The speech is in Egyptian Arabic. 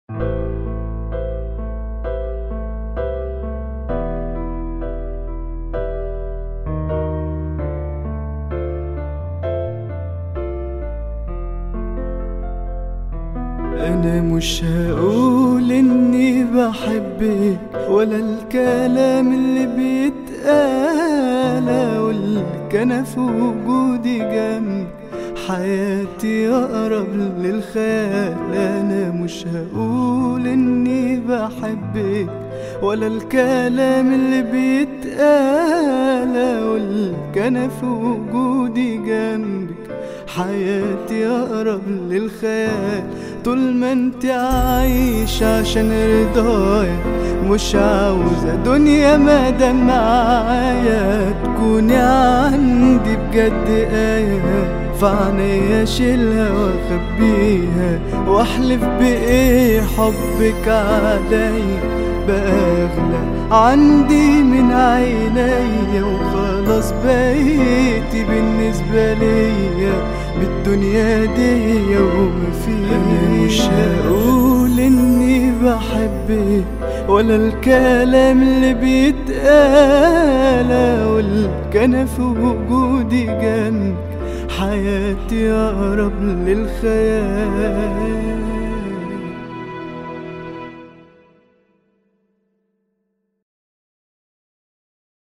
انا مش هقول اني بحبك ولا الكلام اللي بيتقال اقولك انا في وجودي جنبك حياتي اقرب للخيال انا مش هقول اني بحبك ولا الكلام اللي بيتقال اقولك انا في وجودي جنبك حياتي اقرب للخيال طول ما انت عايش عشان رضايا مش عاوزة دنيا مادام معايا تكوني عندي بجد آية فعنيا اشيلها واخبيها واحلف بايه حبك عليا بأغلى عندي من عينيا وخلاص بقيتي بالنسبة ليا بالدنيا دي وما فيها أنا مش هقول إني بحبك ولا الكلام اللي بيتقال أقولك أنا في وجودي جنبك حياتي أقرب للخيال